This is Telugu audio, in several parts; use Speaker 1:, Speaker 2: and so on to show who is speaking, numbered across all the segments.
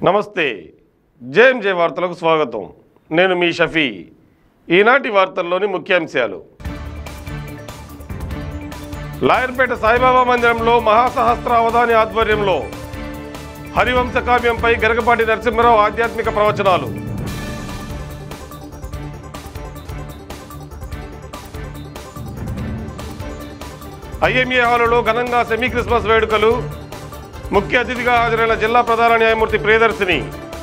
Speaker 1: నమస్తే జేఎంజే వార్తలకు స్వాగతం నేను మీ షఫీ ఈనాటి వార్తల్లోని ముఖ్యాంశాలు లాయర్పేట సాయిబాబా మందిరంలో మహాసహస్ర అవధాని ఆధ్వర్యంలో హరివంశ కావ్యంపై గరగపాటి నరసింహరావు ఆధ్యాత్మిక ప్రవచనాలు ఐఎంఏ హాలులో ఘనంగా సెమీ క్రిస్మస్ వేడుకలు ముఖ్య అతిథిగా హాజరైన జిల్లా ప్రధాన న్యాయమూర్తి ప్రియదర్శిని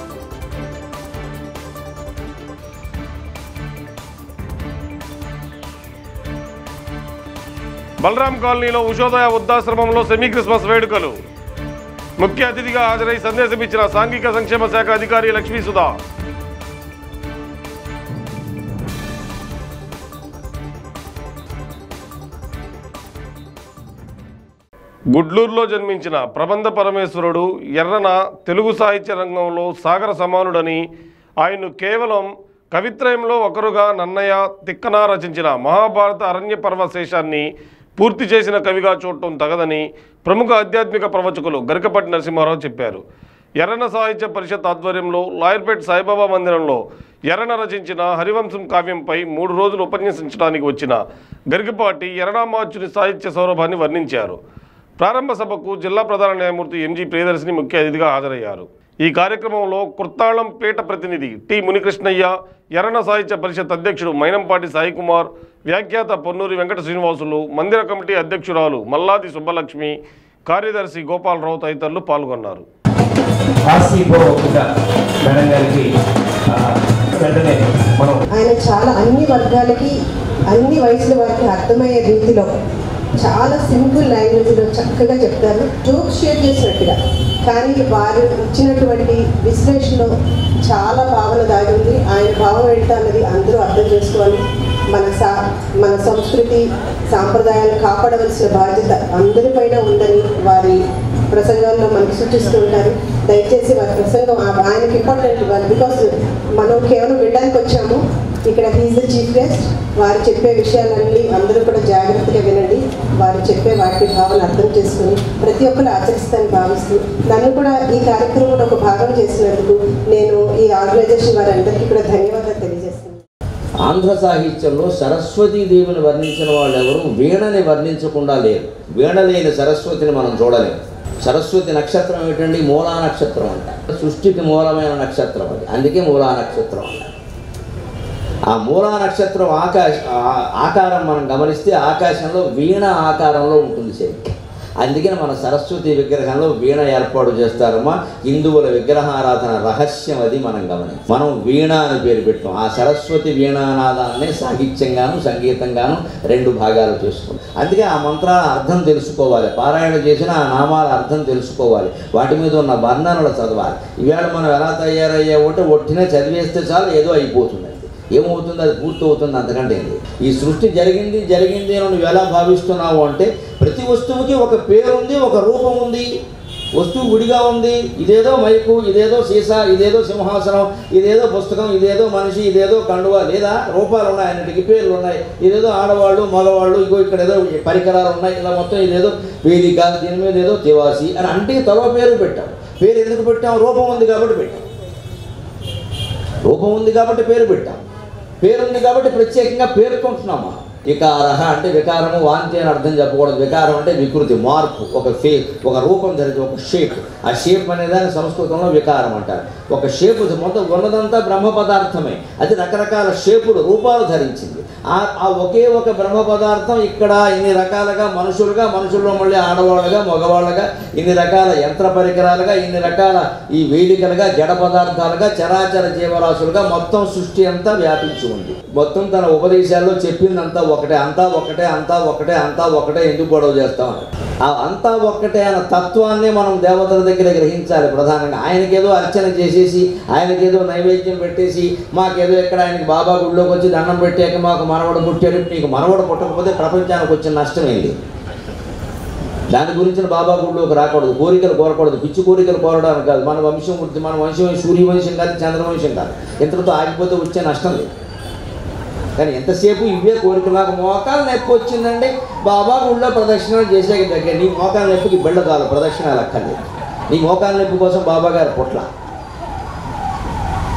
Speaker 1: బలరాం కాలనీలో ఉషోదయ వృద్ధాశ్రమంలో సెమీ క్రిస్మస్ వేడుకలు ముఖ్య అతిథిగా హాజరై సందేశం ఇచ్చిన సాంఘిక సంక్షేమ శాఖ అధికారి లక్ష్మీ సుధా గుడ్లూరులో జన్మించిన ప్రబంధ పరమేశ్వరుడు ఎర్రన తెలుగు సాహిత్య రంగంలో సాగర సమానుడని ఆయన్ను కేవలం కవిత్రయంలో ఒకరుగా నన్నయ్య తిక్కన రచించిన మహాభారత అరణ్య పర్వశేషాన్ని పూర్తి చేసిన కవిగా చూడటం తగదని ప్రముఖ ఆధ్యాత్మిక ప్రవచకులు గరికపట్టి నరసింహారావు చెప్పారు ఎర్రన సాహిత్య పరిషత్ ఆధ్వర్యంలో లాయర్పేట్ సాయిబాబా మందిరంలో ఎర్రన రచించిన హరివంశం కావ్యంపై మూడు రోజులు ఉపన్యసించడానికి వచ్చిన గరికపాటి ఎర్రనామాచుని సాహిత్య సౌరభాన్ని వర్ణించారు ప్రారంభ సభకు జిల్లా ప్రధాన న్యాయమూర్తి ఎంజీ ప్రియదర్శిని ముఖ్య అతిథిగా హాజరయ్యారు ఈ కార్యక్రమంలో కుర్తాళం పేట ప్రతినిధి టి మునికృష్ణయ్య ఎర్రన సాహిత్య పరిషత్ అధ్యక్షుడు మైనంపాటి సాయికుమార్ వ్యాఖ్యాత పొన్నూరి వెంకట శ్రీనివాసులు మందిర కమిటీ అధ్యక్షురాలు మల్లాది సుబ్బలక్ష్మి కార్యదర్శి గోపాలరావు తదితరులు పాల్గొన్నారు
Speaker 2: ఆర్సీపోకుండా మేడం గారికి ఆ, వెంటనే మనం
Speaker 3: ఆయన చాలా అన్ని వర్గాలకి అన్ని వయసుల వారికి అర్థమయ్యే రీతిలో చాలా సింపుల్ లాంగ్వేజ్లో చక్కగా చెప్తారు జోక్ షేర్ చేసినట్టుగా కానీ వారు ఇచ్చినటువంటి విశ్లేషణలో చాలా భావన దాగి ఉంది ఆయన భావం ఏంటో అన్నది అందరూ అర్థం చేసుకోవాలి మన సా మన సంస్కృతి సాంప్రదాయాలను కాపాడవలసిన బాధ్యత అందరిపైన ఉందని వారి ప్రసంగాల్లో మనకు సూచిస్తూ ఉంటారు దయచేసి వారి ప్రసంగం ఆ- ఆయనకి ఇంపార్టెంట్ ఇవ్వాలి బికాస్ మనం కేవలం వినడానికి వచ్చాము ఇక్కడ హీజ్ ద చీఫ్ గెస్ట్ వారు చెప్పే విషయాలన్నీ అందరూ కూడా జాగ్రత్తగా వినండి వారు చెప్పే వాటి భావన అర్థం చేసుకుని ప్రతి ఒక్కరు ఆచరిస్తానని భావిస్తూ నన్ను కూడా ఈ కార్యక్రమంలో ఒక భాగం చేసినందుకు నేను ఈ ఆర్గనైజేషన్ వారందరికీ కూడా ధన్యవాదాలు తెలియజేస్తున్నాను
Speaker 4: ఆంధ్ర సాహిత్యంలో సరస్వతీదేవిని వర్ణించిన వాళ్ళు ఎవరు వీణని వర్ణించకుండా లేరు వీణ లేని సరస్వతిని మనం చూడలేము సరస్వతి నక్షత్రం ఏమిటండి మూలా నక్షత్రం అంట సృష్టికి మూలమైన నక్షత్రం అది అందుకే మూలా నక్షత్రం అంట ఆ మూలా నక్షత్రం ఆకాశ ఆ- ఆకారం మనం గమనిస్తే ఆకాశంలో వీణ ఆకారంలో ఉంటుంది శక్తి అందుకని మన సరస్వతి విగ్రహంలో వీణ ఏర్పాటు చేస్తారమ్మా హిందువుల విగ్రహారాధన రహస్యం అది మనం గమని మనం వీణ అని పేరు పెట్టాం ఆ సరస్వతి వీణానాదాన్ని సాహిత్యంగాను సంగీతంగాను రెండు భాగాలు చేసుకుంటాం అందుకే ఆ మంత్రాల అర్థం తెలుసుకోవాలి పారాయణ చేసిన ఆ నామాల అర్థం తెలుసుకోవాలి వాటి మీద ఉన్న వర్ణనలు చదవాలి ఇవాళ మనం ఎలా తయారయ్యామంటే ఒట్టినే చదివేస్తే చాలు ఏదో అయిపోతుంది ఏమవుతుంది అది పూర్తి అవుతుంది అంతకంటే ఏంటి ఈ సృష్టి జరిగింది జరిగింది అని నువ్వు ఎలా భావిస్తున్నావు అంటే ప్రతి వస్తువుకి ఒక పేరు ఉంది ఒక రూపం ఉంది వస్తువు విడిగా ఉంది ఇదేదో మైకు ఇదేదో సీసా ఇదేదో సింహాసనం ఇదేదో పుస్తకం ఇదేదో మనిషి ఇదేదో కండువా లేదా రూపాలు ఉన్నాయి అన్నిటికి పేర్లు ఉన్నాయి ఇదేదో ఆడవాళ్ళు మగవాళ్ళు ఇగో ఇక్కడ ఏదో పరికరాలు ఉన్నాయి ఇలా మొత్తం ఇదేదో వేదిక దీని మీద ఏదో తివాసి అని అంటే తలో పేరు పెట్టాం పేరు ఎందుకు పెట్టాం రూపం ఉంది కాబట్టి పెట్టాం రూపం ఉంది కాబట్టి పేరు పెట్టాం పేరుంది కాబట్టి ప్రత్యేకంగా పేర్కొంటున్నామా వికారహ అంటే వికారము వాంతి అని అర్థం చెప్పకూడదు వికారం అంటే వికృతి మార్పు ఒక ఫే ఒక రూపం ధరించి ఒక షేప్ ఆ షేప్ అనేదాన్ని సంస్కృతంలో వికారం అంటారు ఒక షేప్ మొత్తం ఉన్నదంతా బ్రహ్మ పదార్థమే అది రకరకాల షేపులు రూపాలు ధరించింది ఆ ఆ ఒకే ఒక బ్రహ్మ పదార్థం ఇక్కడ ఇన్ని రకాలుగా మనుషులుగా మనుషుల్లో మళ్ళీ ఆడవాళ్ళుగా మగవాళ్ళుగా ఇన్ని రకాల యంత్ర పరికరాలుగా ఇన్ని రకాల ఈ వేదికలుగా జడ పదార్థాలుగా చరాచర జీవరాశులుగా మొత్తం సృష్టి అంతా వ్యాపించి ఉంది మొత్తం తన ఉపదేశాల్లో చెప్పిందంతా ఒకటే అంతా ఒకటే అంతా ఒకటే అంతా ఒకటే ఎందుకు గొడవ చేస్తామని ఆ అంతా ఒక్కటే అన్న తత్వాన్ని మనం దేవతల దగ్గర గ్రహించాలి ప్రధానంగా ఆయనకేదో అర్చన చేసేసి ఆయనకేదో నైవేద్యం పెట్టేసి మాకేదో ఎక్కడ ఆయనకి బాబా గుడిలోకి వచ్చి దండం పెట్టాక మాకు మనవడు పుట్టాడు నీకు మనవడు పుట్టకపోతే ప్రపంచానికి వచ్చిన నష్టం ఏంటి దాని గురించిన బాబా గుడిలోకి రాకూడదు కోరికలు కోరకూడదు పిచ్చి కోరికలు కోరడానికి కాదు మన వంశం గురించి మన వంశం సూర్యవంశం కాదు చంద్రవంశం కాదు ఇంతటితో ఆగిపోతే వచ్చే నష్టం లేదు కానీ ఎంతసేపు ఇవే కోరికలు నాకు మోకాలు నొప్పి వచ్చిందండి బాబా గుళ్ళో ప్రదక్షిణలు చేసే దగ్గర నీ మోకాలు నొప్పికి బిళ్ళ కాదు ప్రదక్షిణాలు అక్కర్లేదు నీ మోకాలు నొప్పి కోసం బాబా గారు పుట్ల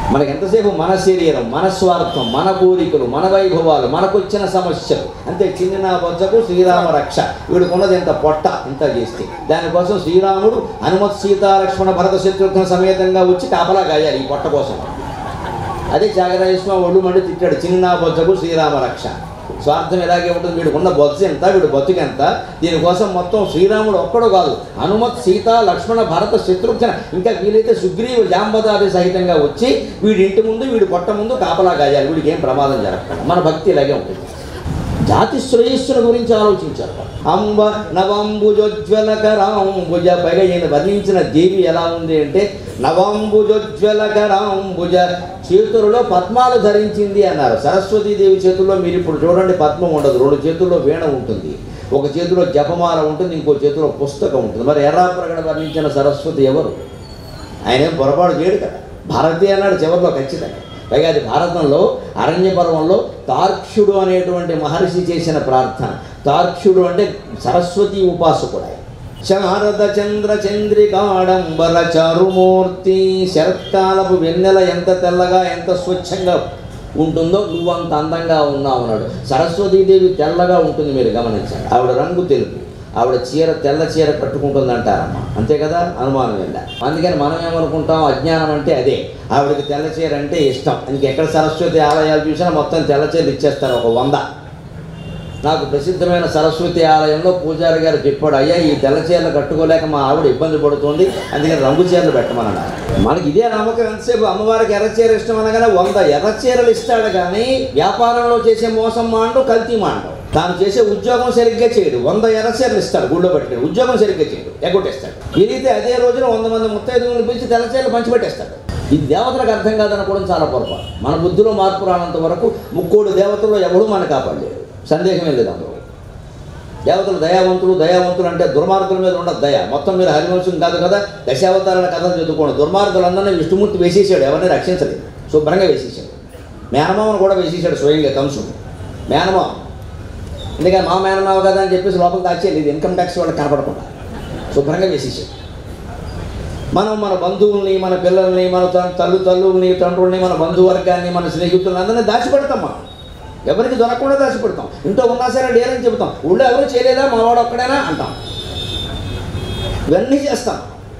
Speaker 4: మనకి ఎంతసేపు మన శరీరం మన స్వార్థం మన కోరికలు మన వైభవాలు మనకొచ్చిన సమస్యలు అంతే చిన్న బొజ్జకు శ్రీరామ రక్ష వీడికున్నది ఇంత పొట్ట ఇంత చేస్తే దానికోసం శ్రీరాముడు హనుమత్ సీతా లక్ష్మణ భరత శత్రుఘ్న సమేతంగా వచ్చి కాపలా గాయాలి ఈ పొట్ట కోసం అదే త్యాగరాజస్వామి ఒళ్ళు మండి తిట్టాడు చిన్న బొజ్జకు శ్రీరామ రక్ష స్వార్థం ఇలాగే ఉంటుంది వీడికి ఉన్న బొత్స ఎంత వీడు బతుకెంత దీనికోసం మొత్తం శ్రీరాముడు ఒక్కడు కాదు హనుమత్ సీత లక్ష్మణ భరత శత్రుఘ్న ఇంకా వీలైతే సుగ్రీవు జాంబదాది సహితంగా వచ్చి వీడి ఇంటి ముందు వీడి పొట్ట ముందు కాపలా గాయాలి వీడికి ఏం ప్రమాదం జరగదు మన భక్తి ఇలాగే ఉంటుంది జాతి శ్రేయస్సుల గురించి ఆలోచించారు అంబ నవంబుజోజ్వలకరాంబుజ పైగా ఈయన వర్ణించిన దేవి ఎలా ఉంది అంటే నవంబుజోజ్వలకరాంబుజ చేతులలో పద్మాలు ధరించింది అన్నారు సరస్వతీదేవి చేతుల్లో మీరు ఇప్పుడు చూడండి పద్మం ఉండదు రెండు చేతుల్లో వీణ ఉంటుంది ఒక చేతిలో జపమాల ఉంటుంది ఇంకో చేతిలో పుస్తకం ఉంటుంది మరి ఎర్రాప్రగడ వర్ణించిన సరస్వతి ఎవరు ఆయన ఏం పొరపాటు చేయడు కదా భారతి అన్నాడు చివరిలో ఖచ్చితంగా పైగా అది భారతంలో అరణ్య పర్వంలో తార్క్షుడు అనేటువంటి మహర్షి చేసిన ప్రార్థన తార్క్షుడు అంటే సరస్వతి ఉపాసకుడు ఆయన శారద చంద్ర చంద్రికాడంబర చారుమూర్తి శరత్కాలపు వెన్నెల ఎంత తెల్లగా ఎంత స్వచ్ఛంగా ఉంటుందో నువ్వు అంత అందంగా ఉన్నావు అన్నాడు సరస్వతీదేవి తెల్లగా ఉంటుంది మీరు గమనించండి ఆవిడ రంగు తెలుపు ఆవిడ చీర తెల్ల చీర కట్టుకుంటుంది అంటారమ్మ అంతే కదా అనుమానం వెళ్ళ అందుకని మనం ఏమనుకుంటాం అజ్ఞానం అంటే అదే ఆవిడకి తెల్ల చీర అంటే ఇష్టం అందుకే ఎక్కడ సరస్వతి ఆలయాలు చూసినా మొత్తం తెల్ల చీరలు ఇచ్చేస్తారు ఒక వంద నాకు ప్రసిద్ధమైన సరస్వతి ఆలయంలో పూజారి గారు చెప్పాడు అయ్యా ఈ తెల్ల చీరలు కట్టుకోలేక మా ఆవిడ ఇబ్బంది పడుతుంది అందుకని రంగు చీరలు పెట్టమన్నాడు మనకి ఇదే నమ్మకం ఎంతసేపు అమ్మవారికి ఎర్ర చీర ఇష్టం అనగానే వంద ఎర్ర చీరలు ఇస్తాడు కానీ వ్యాపారంలో చేసే మోసం మాండు కల్తీ మాండు తాను చేసే ఉద్యోగం సరిగ్గా చేయడు వంద ఎర్ర చీరలు ఇస్తాడు గుళ్ళో పెట్టుకుని ఉద్యోగం సరిగ్గా చేయడు ఎగ్గొట్టేస్తాడు వీలైతే అదే రోజున వంద మంది ముత్తైదువులను పిలిచి తెల్ల చీరలు పంచిపెట్టేస్తాడు ఇది దేవతలకు అర్థం కాదనుకోవడం చాలా పొరపాటు మన బుద్ధిలో మార్పు రానంత వరకు ముక్కోడు దేవతల్లో ఎవడూ మన కాపాడలేడు సందేహమే లేదు అందులో దేవతలు దయావంతులు దయావంతులు అంటే దుర్మార్గుల మీద ఉండదు దయ మొత్తం మీరు హరివంశం కాదు కదా దశావతారాల కథలు చదువుకోండి దుర్మార్గులందరినీ విష్ణుమూర్తి వేసేసాడు ఎవరిని రక్షించలేదు శుభ్రంగా వేసేసాడు మేనమామను కూడా వేసేసాడు స్వయంగా కంసుడు మేనమామ ఎందుకంటే మా మేనమావ కదా అని చెప్పేసి లోపల దాచేది ఇది ఇన్కమ్ ట్యాక్స్ వాళ్ళకి కనపడకుండా శుభ్రంగా వేసేసాడు మనం మన బంధువుల్ని మన పిల్లల్ని మన త- తల్లు తల్లుల్ని తండ్రుల్ని మన బంధువర్గాన్ని మన స్నేహితుల్ని అందరినీ దాచిపెడతాం మనం ఎవరికి దొరకకుండా దాచిపెడతాం ఇంట్లో ఉన్నా సరే లేరని చెబుతాం ఊళ్ళో ఎవరు చేయలేదా మావాడు ఒక్కడేనా అంటాం ఇవన్నీ చేస్తాం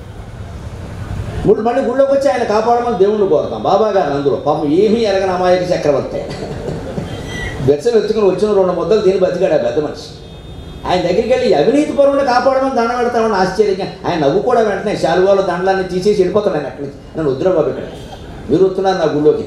Speaker 4: గుడి మళ్ళీ గుళ్ళోకి వచ్చి ఆయన కాపాడమని దేవుణ్ణి కోరుతాం బాబా గారు అందులో పాపం ఏమీ ఎరగని అమాయక చక్రవర్తి ఆయన బెచ్చం ఎత్తుకుని వచ్చిన రెండు ముద్దలు తిని బతికాడు ఆ పెద్ద మనిషి ఆయన దగ్గరికి వెళ్ళి అవినీతి పరువుని కాపాడమని దండ పెడతామని ఆశ్చర్యంగా ఆయన నవ్వు కూడా వెంటనే శాలువాలో దండలాన్ని తీసేసి వెళ్ళిపోతున్నాను అక్కడి నుంచి నన్ను వద్దురాబాబు ఇక్కడ మీరు వస్తున్నారు నా గుళ్ళోకి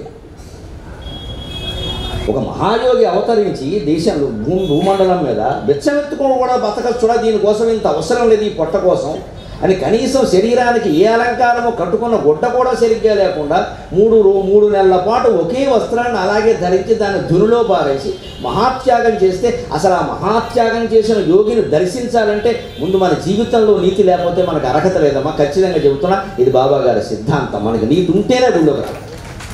Speaker 4: ఒక మహాయోగి అవతరించి దేశంలో భూ భూమండలం మీద బెచ్చమెత్తుకోవడం కూడా బతకచ్చుడా దీనికోసం ఇంత అవసరం లేదు ఈ పొట్ట కోసం అని కనీసం శరీరానికి ఏ అలంకారమో కట్టుకున్న గుడ్డ కూడా సరిగ్గా లేకుండా మూడు రో- మూడు నెలల పాటు ఒకే వస్త్రాన్ని అలాగే ధరించి దాన్ని ధునిలో పారేసి మహాత్యాగం చేస్తే అసలు ఆ మహాత్యాగం చేసిన యోగిని దర్శించాలంటే ముందు మన జీవితంలో నీతి లేకపోతే మనకు అర్హత లేదమ్మా ఖచ్చితంగా చెబుతున్నా ఇది బాబా గారి సిద్ధాంతం మనకి నీతి ఉంటేనే గుళ్ళోకి రావాలి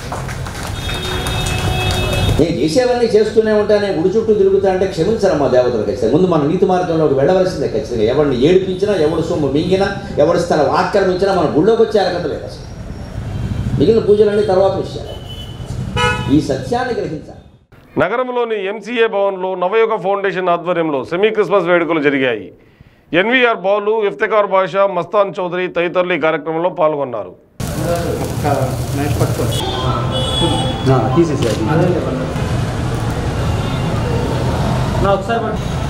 Speaker 4: నేను చేసేవన్నీ చేస్తూనే ఉంటాను నేను గుడి చుట్టూ తిరుగుతా అంటే క్షమించరమ్మా దేవతలు ఖచ్చితంగా ముందు మన నీతి మార్గంలోకి వెళ్ళవలసిందే ఖచ్చితంగా ఎవరిని ఏడిపించినా ఎవడు సొమ్ము మింగినా ఎవడి స్థలం ఆక్రమించినా మన గుళ్ళోకి వచ్చే అర్హత లేదు అసలు మిగిలిన పూజలన్నీ తర్వాత విషయాలు ఈ సత్యాన్ని గ్రహించాలి
Speaker 1: నగరంలోని ఎంసీఏ భవన్లో నవయుగ ఫౌండేషన్ ఆధ్వర్యంలో సెమీ క్రిస్మస్ వేడుకలు జరిగాయి ఎన్వీఆర్ బాలు ఇఫ్తికార్ బాషా మస్తాన్ చౌదరి తదితరులు ఈ కార్యక్రమంలో పాల్గొన్నారు
Speaker 5: తీసేసి ఒకసారి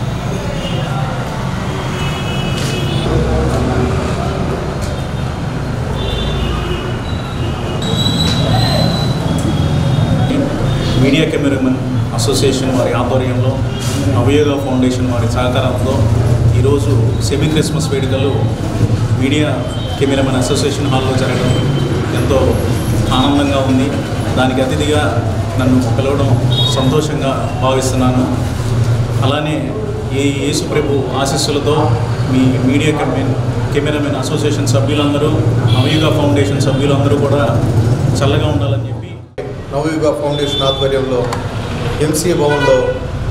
Speaker 6: మీడియా కెమెరామెన్ అసోసియేషన్ వారి ఆధ్వర్యంలో నవయోగ ఫౌండేషన్ వారి సహకారంతో ఈరోజు సెమీ క్రిస్మస్ వేడుకలు మీడియా కెమెరామెన్ అసోసియేషన్ హాల్లో జరగడం ఎంతో ఆనందంగా ఉంది దానికి అతిథిగా నన్ను పిలవడం సంతోషంగా భావిస్తున్నాను అలానే ఈ యేసు ప్రభు ఆశీస్సులతో మీ మీడియా కెమెన్ కెమెరామెన్ అసోసియేషన్ సభ్యులందరూ నవయుగ ఫౌండేషన్ సభ్యులందరూ కూడా చల్లగా ఉండాలని చెప్పి
Speaker 7: నవయుగ ఫౌండేషన్ ఆధ్వర్యంలో ఎంసీఏ భవన్లో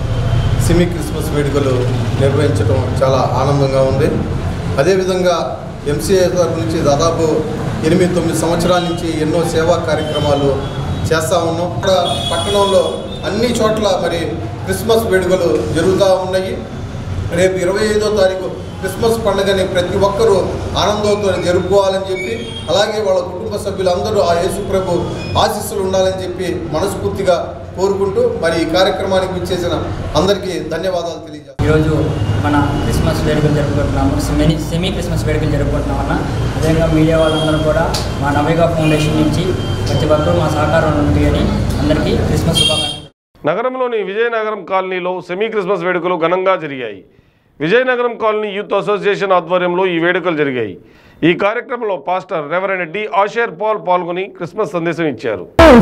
Speaker 7: సిమి క్రిస్మస్ వేడుకలు నిర్వహించడం చాలా ఆనందంగా ఉంది అదేవిధంగా ఎంసీఏ తరపు నుంచి దాదాపు ఎనిమిది తొమ్మిది సంవత్సరాల నుంచి ఎన్నో సేవా కార్యక్రమాలు చేస్తూ ఉన్నాం ఇక్కడ పట్టణంలో అన్ని చోట్ల మరి క్రిస్మస్ వేడుకలు జరుగుతూ ఉన్నాయి రేపు ఇరవై ఐదో తారీఖు క్రిస్మస్ పండుగని ప్రతి ఒక్కరూ ఆనందంతో జరుపుకోవాలని చెప్పి అలాగే వాళ్ళ కుటుంబ సభ్యులందరూ ఆ యేసు ప్రభు ఆశీస్సులు ఉండాలని చెప్పి మనస్ఫూర్తిగా కోరుకుంటూ మరి ఈ కార్యక్రమానికి విచ్చేసిన అందరికీ ధన్యవాదాలు తెలియజేస్తాను
Speaker 5: ఈరోజు మన క్రిస్మస్ వేడుకలు జరుపుకుంటున్నాము సెమీ సెమీ క్రిస్మస్ వేడుకలు జరుపుకుంటున్నాం అన్న అదేవిధంగా మీడియా వాళ్ళందరూ కూడా మా నవేగా ఫౌండేషన్ నుంచి ప్రతి ఒక్కరూ మా సహకారం ఉంది అని అందరికీ క్రిస్మస్ శుభాకాంక్షలు
Speaker 1: నగరంలోని విజయనగరం కాలనీలో సెమీ క్రిస్మస్ వేడుకలు ఘనంగా జరిగాయి విజయనగరం కాలనీ యూత్ అసోసియేషన్ ఆధ్వర్యంలో ఈ వేడుకలు జరిగాయి ఈ కార్యక్రమంలో pastor reverend D Asher Paul పాల్గొని క్రిస్మస్ సందేశం ఇచ్చారు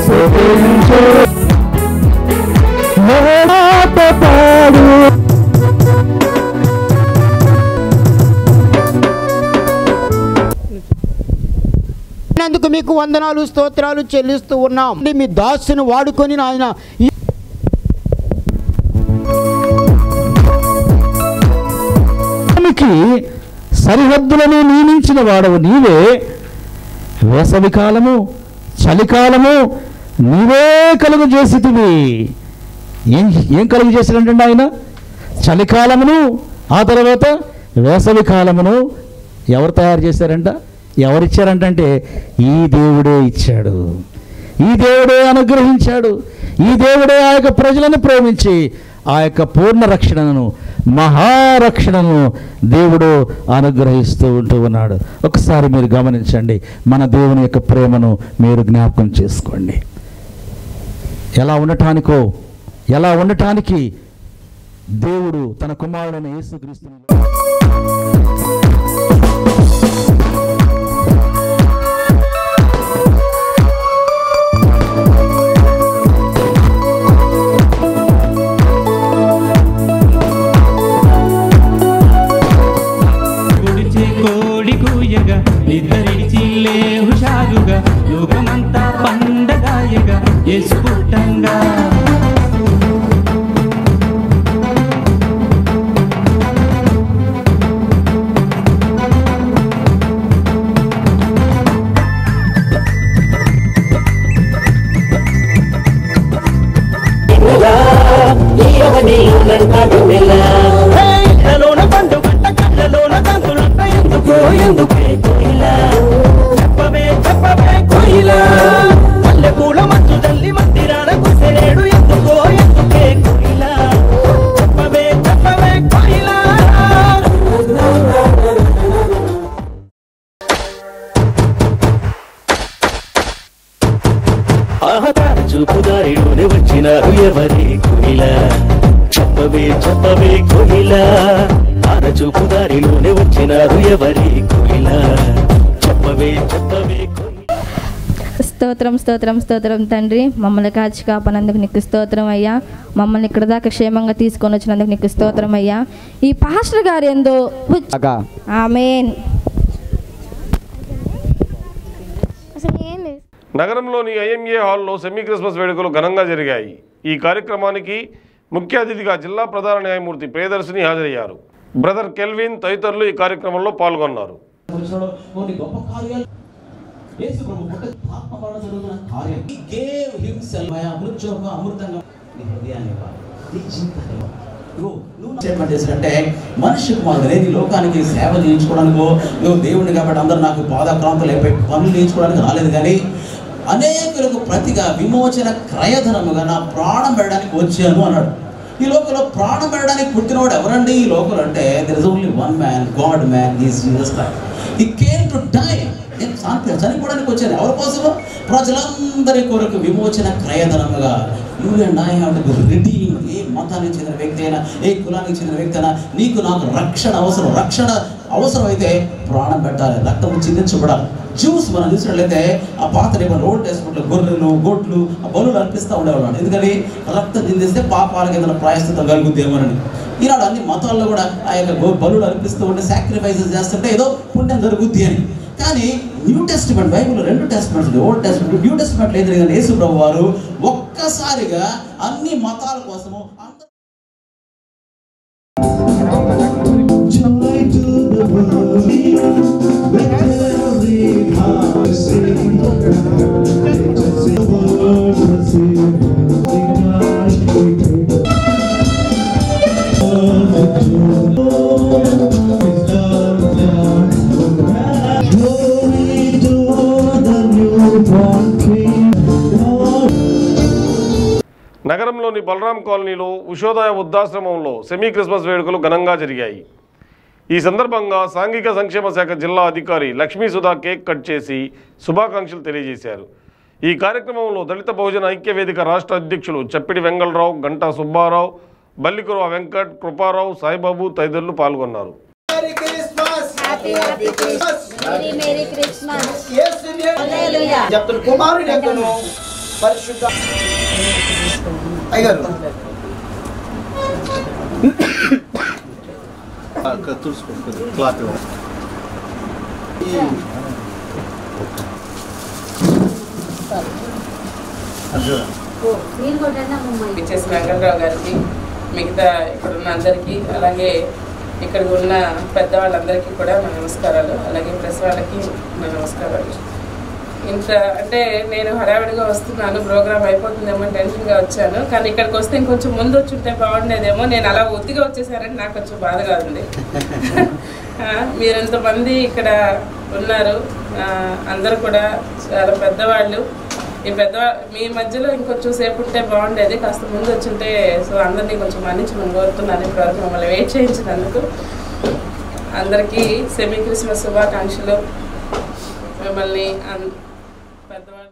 Speaker 8: అందుకు మీకు వందనాలు స్తోత్రాలు చెల్లిస్తూ ఉన్నాం మీ దాసుని వాడుకొని ఆయన ఈ
Speaker 2: భూమికి సరిహద్దులను నియమించిన వాడవు నీవే వేసవి కాలము చలికాలము నీవే కలుగు చేసితివి ఏం ఏం కలుగు చేసినట్టండి ఆయన చలికాలమును ఆ తర్వాత వేసవి కాలమును ఎవరు తయారు చేశారంట ఎవరిచ్చారంటే ఈ దేవుడే ఇచ్చాడు ఈ దేవుడే అనుగ్రహించాడు ఈ దేవుడే ఆ యొక్క ప్రజలను ప్రేమించి ఆ యొక్క పూర్ణ రక్షణను మహారక్షణను దేవుడు అనుగ్రహిస్తూ ఉంటూ ఉన్నాడు ఒకసారి మీరు గమనించండి మన దేవుని యొక్క ప్రేమను మీరు జ్ఞాపకం చేసుకోండి ఎలా ఉండటానికో ఎలా ఉండటానికి దేవుడు తన కుమారుడైన యేసుక్రీస్తుని
Speaker 9: పొడిచే కోడి కూయగా నిద్రడిచిల్లే హుషారుగా లోకమంతా పండగాయగా యేసు పుట్టంగా కళ్ళలోన పండు గంట కళ్ళలోన కంకులంట ఎందుకో ఎందుకే కోయిలా చెప్పవే చెప్పవే కోయిలా మల్లె పూల మంచు తల్లి మందిరాన కుసెలేడు ఎందుకో ఎందుకే కోయిలా చెప్పవే చెప్పవే కోయిలా ఆహతార చూపుదారిలోనే వచ్చినారు ఎవరి కోయిలా చెప్పవే చెప్పవే కోయిలా ఆర చూపుదారిలోనే వచ్చినారు ఎవరి కోయిలా చెప్పవే చెప్పవే కోయిలా
Speaker 10: స్తోత్రం స్తోత్రం స్తోత్రం తండ్రి మమ్మల్ని కాచి కాపనందుకు నీకు స్తోత్రం అయ్యా మమ్మల్ని ఇక్కడ దాకా క్షేమంగా తీసుకొని వచ్చినందుకు నీకు స్తోత్రం అయ్యా ఈ పాస్టర్ గారు ఏందో ఆమెన్
Speaker 1: నగరంలోని ఐఎంఏ హాల్లో సెమీ క్రిస్మస్ వేడుకలు ఘనంగా జరిగాయి ఈ కార్యక్రమానికి ముఖ్య అతిథిగా జిల్లా ప్రధాన న్యాయమూర్తి ప్రియదర్శిని హాజరయ్యారు బ్రదర్ కెల్విన్ తదితరులు ఈ కార్యక్రమంలో పాల్గొన్నారు
Speaker 2: కొన్ని గొప్ప కార్యాలు యేసు ప్రభు పుట్ట ఆత్మ వలన జరుగుతున్న కార్యం He gave himself by అమృత్యోగ అమృతంగా నీ హృదయాన్ని ఇవ్వాలి. నీ జీవితాన్ని ఇవ్వాలి. ఇదిగో, నువ్వు స్టేట్మెంట్ చేసినట్టే మనిషి కుమారుడు అనేది లోకానికి సేవ చేయించుకోవడానికో నువ్వు దేవుడిని కాబట్టి అందరూ నాకు పాదక్రాంతులు అయిపోయి పనులు చేయించుకోవడానికి రాలేదు కానీ అనేకులకు ప్రతిగా విమోచన క్రయధనముగా నా ప్రాణం పెట్టడానికి వచ్చాను అన్నాడు ఈ లోకంలో ప్రాణం పెట్టడానికి పుట్టినవాడు ఎవరండి ఈ లోకల్ అంటే there is only one man God man is Jesus Christ he came to die నేను శాంతి చనిపోవడానికి వచ్చాను ఎవరి కోసం ప్రజలందరి కొరకు విమోచన క్రయధనముగా you and I have to redeem ఏ మతానికి చెందిన వ్యక్తి అయినా ఏ కులానికి చెందిన వ్యక్తి అయినా నీకు నాకు రక్షణ అవసరం రక్షణ అవసరం అయితే ప్రాణం పెట్టాలి రక్తం చిందించబడాలి జ్యూస్ మనం చూసినట్లయితే ఆ పాత నిబంధన ఓల్డ్ టెస్ట్మెంట్లో గొర్రెలు గొడ్లు ఆ బలులు అర్పిస్తూ ఉండేవాళ్ళు ఎందుకని రక్తం చిందిస్తే పాపాలకు ఏదైనా ప్రాయశ్చితం కలుగుద్దేమోనని ఈనాడు అన్ని మతాల్లో కూడా ఆ యొక్క గో- బలులు అర్పిస్తూ ఉంటే సాక్రిఫైసెస్ చేస్తుంటే ఏదో పుణ్యం జరుగుద్ది అని కానీ న్యూ టెస్ట్మెంట్ బైబిల్లో రెండు టెస్ట్మెంట్స్ ఉన్నాయి ఓల్డ్ టెస్ట్మెంట్ న్యూ టెస్ట్మెంట్ ఏం జరిగింది యేసు ప్రభు వారు ఒక్కసారిగా అన్ని మతాల కోసము అందరూ Joy to the world.
Speaker 1: నగరంలోని బలరాం కాలనీలో ఉషోదయ వృద్ధాశ్రమంలో సెమీ క్రిస్మస్ వేడుకలు ఘనంగా జరిగాయి ఈ సందర్భంగా సాంఘిక సంక్షేమ శాఖ జిల్లా అధికారి లక్ష్మీ సుధా కేక్ కట్ చేసి శుభాకాంక్షలు తెలియజేశారు ఈ కార్యక్రమంలో దళిత బహుజన ఐక్య వేదిక రాష్ట్ర అధ్యక్షులు చప్పిడి వెంగళరావు గంటా సుబ్బారావు బల్లికురవ వెంకట్ కృపారావు సాయిబాబు తదితరులు పాల్గొన్నారు
Speaker 11: చెప్తాను కుమారుని యొక్కను పరిశుద్ధ అయ్యారు
Speaker 7: తుడుచుకుంటుంది క్లాత్
Speaker 12: ఇచ్చేసి వెంకటరావు గారికి మిగతా ఇక్కడ ఉన్న అందరికీ అలాగే ఇక్కడ ఉన్న పెద్దవాళ్ళందరికీ కూడా నా నమస్కారాలు అలాగే ప్రెస్ వాళ్ళకి నా నమస్కారాలు ఇంత అంటే నేను హడావిడిగా వస్తున్నాను ప్రోగ్రామ్ అయిపోతుందేమో టెన్షన్గా వచ్చాను కానీ ఇక్కడికి వస్తే ఇంకొంచెం ముందు వచ్చి ఉంటే బాగుండేదేమో నేను అలా ఒత్తిగా వచ్చేసారని నాకు కొంచెం బాధగా ఉంది ఆ, మీరు ఎంతమంది ఇక్కడ ఉన్నారు ఆ, అందరూ కూడా చాలా పెద్దవాళ్ళు ఈ పెద్ద మీ మధ్యలో ఇంకొంచెం సేపు ఉంటే బాగుండేది కాస్త ముందు వచ్చుంటే సో అందరినీ కొంచెం మన్నించమని కోరుతున్నాను ఇప్పటివరకు మమ్మల్ని వెయిట్ చేయించినందుకు అందరికీ సెమీ క్రిస్మస్ శుభాకాంక్షలు మిమ్మల్ని అన్- పెద్దవాళ్ళు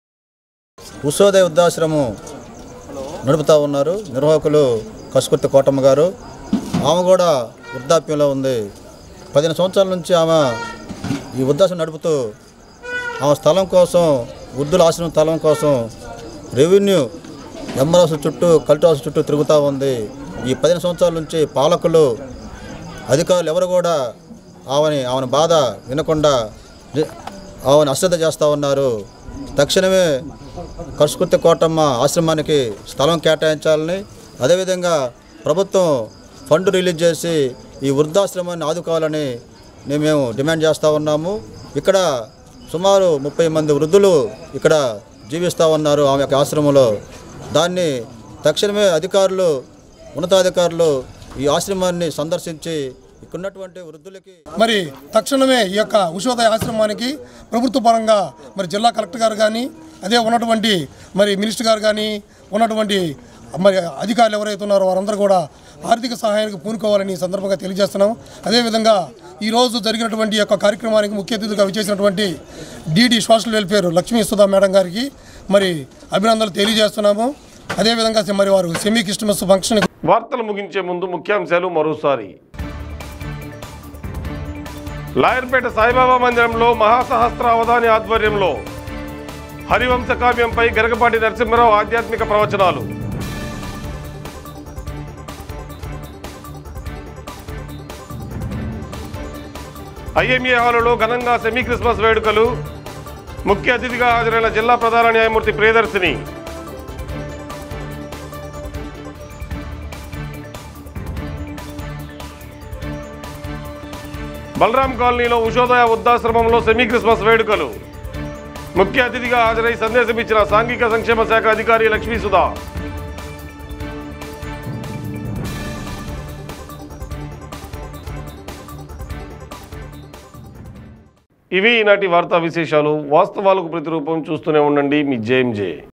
Speaker 7: ఉషోదయ వృద్ధాశ్రమం నడుపుతా ఉన్నారు నిర్వాహకులు కసుకుర్తి కోటమ్మ గారు ఆమె కూడా వృద్ధాప్యంలో ఉంది పదిహేను సంవత్సరాల నుంచి ఆమె ఈ వృద్ధాశ్రమం నడుపుతూ ఆమె స్థలం కోసం వృద్ధుల ఆశ్రమం స్థలం కోసం రెవెన్యూ ఎంఆర్ఎస్ చుట్టూ కలెక్టర్ హౌస్ చుట్టూ తిరుగుతూ ఉంది ఈ పదిహేను సంవత్సరాల నుంచి పాలకులు అధికారులు ఎవరు కూడా ఆమెని ఆమెను బాధ వినకుండా ని- ఆమెను అశ్రద్ధ చేస్తూ ఉన్నారు తక్షణమే కరుసుకుర్తి కోటమ్మ ఆశ్రమానికి స్థలం కేటాయించాలని అదేవిధంగా ప్రభుత్వం ఫండ్ రిలీజ్ చేసి ఈ వృద్ధాశ్రమాన్ని ఆదుకోవాలని నే- మేము డిమాండ్ చేస్తూ ఉన్నాము ఇక్కడ సుమారు ముప్పై మంది వృద్ధులు ఇక్కడ జీవిస్తూ ఉన్నారు ఆమె యొక్క ఆశ్రమంలో దాన్ని తక్షణమే అధికారులు ఉన్నతాధికారులు ఈ ఆశ్రమాన్ని సందర్శించి ఇక్కడ ఉన్నటువంటి వృద్ధులకి
Speaker 13: మరి తక్షణమే ఈ యొక్క ఉషోదయ ఆశ్రమానికి ప్రభుత్వ పరంగా మరి జిల్లా కలెక్టర్ గారు కానీ అదే ఉన్నటువంటి మరి మినిస్టర్ గారు కానీ ఉన్నటువంటి మరి అధికారులు ఎవరైతే ఉన్నారో వారందరూ కూడా ఆర్థిక సహాయానికి పూనుకోవాలని ఈ సందర్భంగా తెలియజేస్తున్నాం అదేవిధంగా ఈరోజు జరిగినటువంటి ఈ యొక్క కార్యక్రమానికి ముఖ్య అతిథిగా విచ్చేసినటువంటి DD social welfare Lakshmi Sudha madam గారికి మరి అభినందనలు తెలియజేస్తున్నాము అదేవిధంగా మరి వారు సెమీ క్రిస్టమస్ ఫంక్షన్
Speaker 1: వార్తలు ముగించే ముందు ముఖ్యాంశాలు మరోసారి లాయర్పేట సాయిబాబా మందిరంలో మహాసహస్ర అవధాని ఆధ్వర్యంలో హరివంశ కావ్యంపై గరగపాటి నరసింహరావు ఆధ్యాత్మిక ప్రవచనాలు ఐఎంఏ హాలులో ఘనంగా సెమీ క్రిస్మస్ వేడుకలు ముఖ్య అతిథిగా హాజరైన జిల్లా ప్రధాన న్యాయమూర్తి ప్రియదర్శిని బలరాం కాలనీలో ఉషోదయ వృద్ధాశ్రమంలో సెమీ క్రిస్మస్ వేడుకలు ముఖ్య అతిథిగా హాజరై సందేశం ఇచ్చిన సాంఘిక సంక్షేమ శాఖ అధికారి లక్ష్మీ సుధా ఇవి ఈనాటి వార్తా విశేషాలు వాస్తవాలకు ప్రతిరూపం చూస్తూనే ఉండండి మీ జేఎంజే